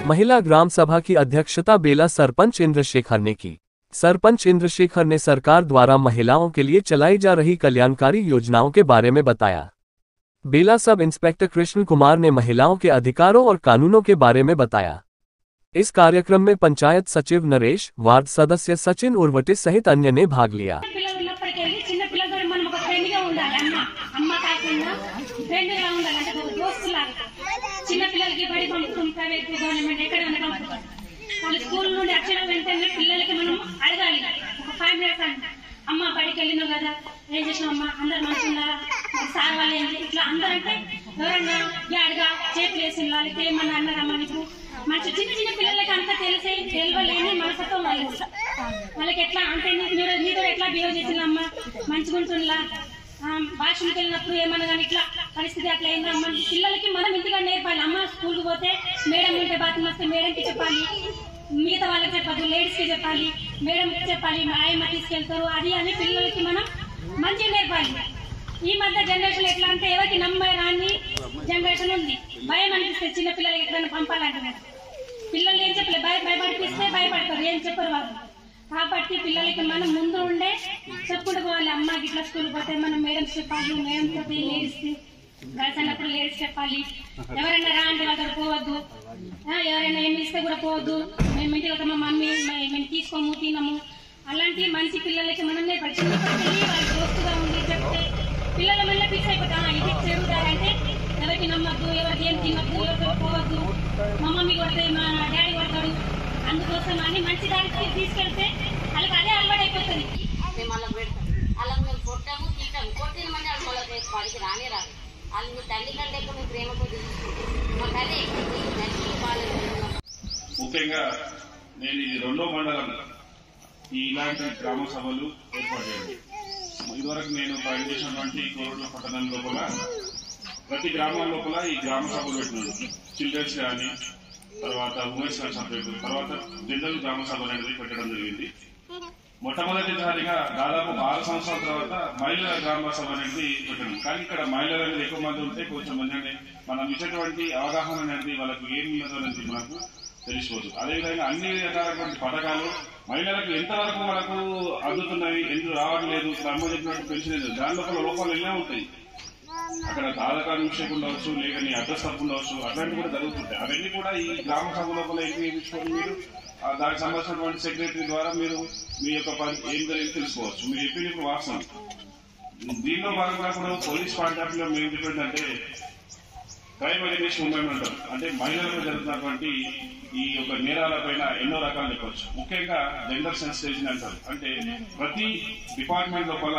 महिला ग्राम सभा की अध्यक्षता बेला सरपंच इंद्रशेखर ने की सरपंच इंद्रशेखर ने सरकार द्वारा महिलाओं के लिए चलाई जा रही कल्याणकारी योजनाओं के बारे में बताया बेला सब इंस्पेक्टर कृष्ण कुमार ने महिलाओं के अधिकारों और कानूनों के बारे में बताया इस कार्यक्रम में पंचायत सचिव नरेश वार्ड सदस्य सचिन उर्वटे सहित अन्य ने भाग लिया పిల్లలు ఉన్నప్పటికెళ్ళి చిన్న పిల్లలతో మనం ఒక ఫ్రెండ్ గా ఉండాలి అమ్మ అమ్మ కాకుండా ఫ్రెండ్ గా ఉండాలి అంటే ఒక దోస్తులాగా చిన్న పిల్లలకి బడి పంపుతాం ప్రైవేట్ గవర్నమెంట్ ఎక్కడ పంపుతాం వాళ్ళు స్కూల్ నుండి వచ్చిన వెంటనే పిల్లలకి మనం అడగాలి ఒక ఫైవ్ మినిట్స్ అంటే అమ్మ బడికి వెళ్ళినావు కదా ఏం చేసినావు అమ్మ అందరు మంచిగా సార్ వాళ్ళు ఏంటి ఇట్లా అందరంటే ఎవరన్నా యాడగా చేతులు వేసిన వాళ్ళకి ఏమన్నా అన్నారమ్మా నీకు మంచి చిన్న చిన్న పిల్లలకి అంత తెలిసే తెలియలేని మనసత్వం వాళ్ళకి వాళ్ళకి ఎట్లా అంటే నీకు నీతో నీతో ఎట్లా బిహేవ్ చేసిందమ్మా మంచిగా ఉంటుందా భాషకి వెళ్ళినప్పుడు ఏమన్నా కానీ ఇట్లా పరిస్థితి అట్లా ఏందమ్మా పిల్లలకి మనం ఇంటిగా నేర్పాలి అమ్మ స్కూల్కి పోతే మేడం ఉంటే బాత్రూమ్ వస్తే మేడంకి చెప్పాలి మిగతా వాళ్ళకి చెప్పద్దు లేడీస్ కి చెప్పాలి మేడం చెప్పాలి మా ఆయమ్మ తీసుకెళ్తారు అది అని పిల్లలకి మనం మంచిగా నేర్పాలి ఈ మధ్య జనరేషన్ ఎట్లా అంటే ఎవరికి నమ్మరాని జనరేషన్ ఉంది భయం అనిపిస్తుంది చిన్న పిల్లలకి ఎక్కడైనా పంపాలంటే కూడా. పిల్లలు ఏం చెప్పలే భయ భయపడిపిస్తే భయపడతారు ఏం చెప్పరు వాళ్ళు కాబట్టి పిల్లలకి మనం ముందు ఉండే చెప్పుకుంటూ పోవాలి అమ్మ ఇట్లా స్కూల్ పోతే మనం మేడం చెప్పాలి మేడం తోటి లేడీస్ గర్ల్స్ అన్నప్పుడు లేడీస్ చెప్పాలి ఎవరైనా రా అంటే వాళ్ళతో పోవద్దు ఆ, ఎవరైనా ఏమి ఇస్తే కూడా పోవద్దు మేము ఇంటికి వస్తాం మా మమ్మీ మే- మేము తీసుకోము తినము అలాంటి మంచి పిల్లలకి మనం నేర్పాలి చిన్నప్పటికెళ్ళి వాళ్ళ దోస్తుగా ఉండి చెప్తే పిల్లల వల్ల ఫిక్స్ అయిపోతాం "ఆ, ఇది చెరువుదారంటే ఎవరికి నమ్మద్దు ఎవరికి ఏం తినద్దు ఎవరితో పోవద్దు మా మమ్మీ కొడితే మా డాడీ కొడతాడు అందుకోసం అని మంచి దారికి తీసుకెళ్తే వాళ్ళకి అదే అలవాటు అయిపోతుంది మేము అలా పెడతాం అలా మేము కొట్టాము తిట్టాము కొట్టిన మంది వాళ్ళు మళ్ళీ రేపు వాడికి రానే రాదు వాళ్ళు మీ తల్లి కంటే ఎక్కువ మేము ప్రేమతో చూసుకుంటాం మాకు అదే ఎక్కింది నచ్చి వాళ్ళు ముఖ్యంగా నేను ఇది రెండో మండలం ఈ ఇలాంటి గ్రామ సభలు ఏర్పాటు చేయండి ఇదివరకు నేను పనిచేసినటువంటి కోరుట్ల పట్టణం లోపల ప్రతి గ్రామం లోపల ఈ గ్రామ సభలు పెట్టినాను చిల్డ్రన్స్ కానీ తర్వాత ఉమెన్స్ సపరేట్ తర్వాత జనరల్ గ్రామ సభలు అనేది పెట్టడం జరిగింది మొట్టమొదటిసారిగా దాదాపు ఆరు సంవత్సరాల తర్వాత మహిళల గ్రామ సభ అనేది పెట్టడం కానీ ఇక్కడ మహిళలు అనేది ఎక్కువ మంది ఉంటే కొంచెం మంది అంటే మనం ఇచ్చేటువంటి అవగాహన అనేది వాళ్ళకు ఏమి ఉన్నదో అనేది మనకు తెలిసిపోదు అదేవిధంగా అన్ని రకాలైనటువంటి పథకాలు మహిళలకు ఎంతవరకు మనకు అందుతున్నాయి ఎందుకు రావట్లేదు అమ్మ చెప్పినట్టు పెన్షన్ దాని లోపల లోపాలు ఎన్నో ఉంటాయి అక్కడ ఆధార్ మిస్టేక్ ఉండవచ్చు లేక నీ అడ్రస్ తప్పు ఉండవచ్చు అట్లాంటివి కూడా జరుగుతుంటాయి అవన్నీ కూడా ఈ గ్రామ సభ లోపల ఏం చేయించుకొని మీరు ఆ దానికి సంబంధించినటువంటి సెక్రటరీ ద్వారా మీరు మీ యొక్క పని ఏం జరిగింది తెలుసుకోవచ్చు మీరు చెప్పింది ఇప్పుడు వాస్తవం దీనిలో భాగంగా కూడా పోలీస్ కాంటాక్ట్ లో మేము చెప్పేంటంటే క్రైమ్ అగేనిస్ట్ ఉమెన్ అంటారు అంటే మహిళలకు జరుగుతున్నటువంటి ఈ యొక్క నేరాలపైన ఎన్నో రకాలు చెప్పవచ్చు ముఖ్యంగా జెండర్ సెన్సిటైజేషన్ అంటారు అంటే ప్రతి డిపార్ట్మెంట్ లోపల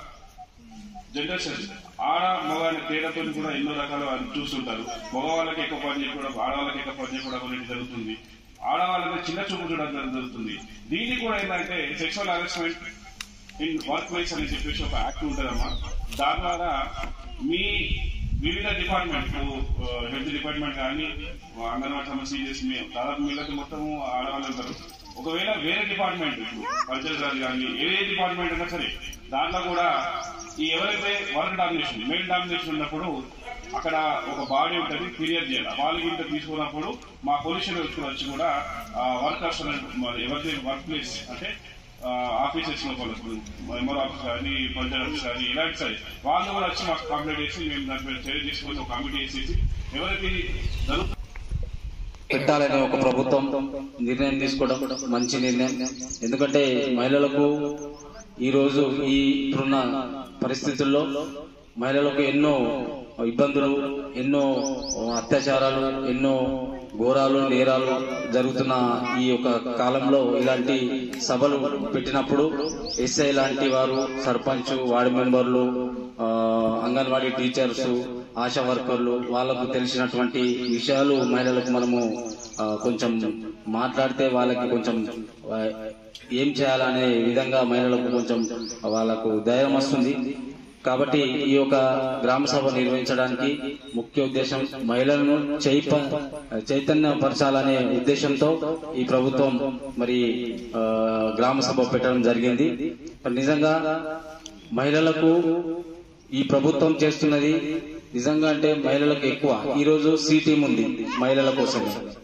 జెండర్ సెన్స్ ఆడ మగ అనే తేడాతో కూడా ఎన్నో రకాలు వాళ్ళు చూస్తుంటారు మగవాళ్ళకి ఎక్కువ పని చేయకూడదు ఆడవాళ్ళకి ఎక్కువ పని చేయకూడదు అనేది జరుగుతుంది ఆడవాళ్ళకి చిన్న చూపు చూడడం జరుగుతుంది దీనికి కూడా ఏంటంటే sexual harassment in workplace అని చెప్పేసి ఒక యాక్ట్ ఉంటుందమ్మా దాని ద్వారా మీ వివిధ డిపార్ట్మెంట్ హెల్త్ డిపార్ట్మెంట్ కానీ అంగన్వాడీ సమస్య చేసి మీ దాదాపు మీళ్ళకి మొత్తము ఆడవాళ్ళు ఉంటారు ఒకవేళ వేరే డిపార్ట్మెంట్ కల్చర్ గారు కానీ ఏ ఏ డిపార్ట్మెంట్ అయినా సరే దాంట్లో కూడా ఈ ఎవరైతే వర్క్ డామినేషన్ మెయిన్ డామినేషన్ ఉన్నప్పుడు అక్కడ ఒక బాడీ ఉంటుంది ఫిర్యాదు చేయాలి వాళ్ళకి ఇంత తీసుకున్నప్పుడు మా పొల్యూషన్ వ్యక్తులు వచ్చి కూడా వర్కర్స్ ఎవరైతే వర్క్ ప్లేస్ అంటే ఆఫీసెస్ లోపల మెంబర్ ఆఫీస్ కానీ పంచాయత్ ఆఫీస్ కానీ ఇలాంటి సరే వాళ్ళు కూడా వచ్చి మాకు కంప్లైంట్ చేసి మేము దాని మీద చర్య తీసుకొని ఒక కమిటీ వేసేసి ఎవరికి జరుగుతుంది పెట్టాలనే ఒక ప్రభుత్వం నిర్ణయం తీసుకోవడం మంచి నిర్ణయం ఎందుకంటే మహిళలకు ఈ రోజు ఈ ఇప్పుడున్న పరిస్థితుల్లో మహిళలకు ఎన్నో ఇబ్బందులు ఎన్నో అత్యాచారాలు ఎన్నో ఘోరాలు నేరాలు జరుగుతున్న ఈ యొక్క కాలంలో ఇలాంటి సభలు పెట్టినప్పుడు ఎస్ఐ లాంటి వారు సర్పంచ్ వార్డు మెంబర్లు ఆ, అంగన్వాడీ టీచర్స్ ఆశా వర్కర్లు వాళ్ళకు తెలిసినటువంటి విషయాలు మహిళలకు మనము ఆ, కొంచెం మాట్లాడితే వాళ్ళకి కొంచెం ఆ, ఏం చేయాలనే విధంగా మహిళలకు కొంచెం వాళ్ళకు ధైర్యం వస్తుంది కాబట్టి ఈ యొక్క గ్రామ సభ నిర్వహించడానికి ముఖ్య ఉద్దేశం మహిళలను చైప చైతన్యపరచాలనే ఉద్దేశంతో ఈ ప్రభుత్వం మరి ఆ, గ్రామ సభ పెట్టడం జరిగింది మరి నిజంగా మహిళలకు ఈ ప్రభుత్వం చేస్తున్నది నిజంగా అంటే మహిళలకు ఎక్కువ ఈ రోజు సి టీం ఉంది మహిళల కోసం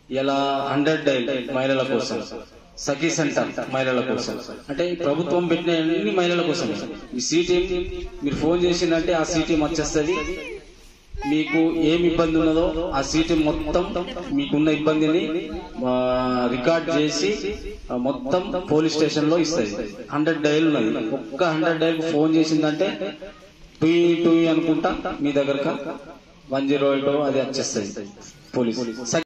ఇలా హండ్రెడ్ డైల్ మహిళల కోసం సఖీ సెంటర్ మహిళల కోసం అంటే ఈ ప్రభుత్వం పెట్టిన అన్ని మహిళల కోసం మీ సీటీ మీరు ఫోన్ చేసిందంటే ఆ సీటీ వచ్చేస్తుంది మీకు ఏమి ఇబ్బంది ఉన్నదో ఆ సీటీ మొత్తం మీకున్న ఇబ్బందిని ఆ, రికార్డ్ చేసి ఆ, మొత్తం పోలీస్ స్టేషన్ లో ఇస్తుంది హండ్రెడ్ డైల్ ఉన్నది ఒక్క హండ్రెడ్ డైల్ ఫోన్ చేసిందంటే టూ టూ అనుకుంటా మీ దగ్గర వన్ జీరో ఎయిట్ అది వచ్చేస్తుంది పోలీస్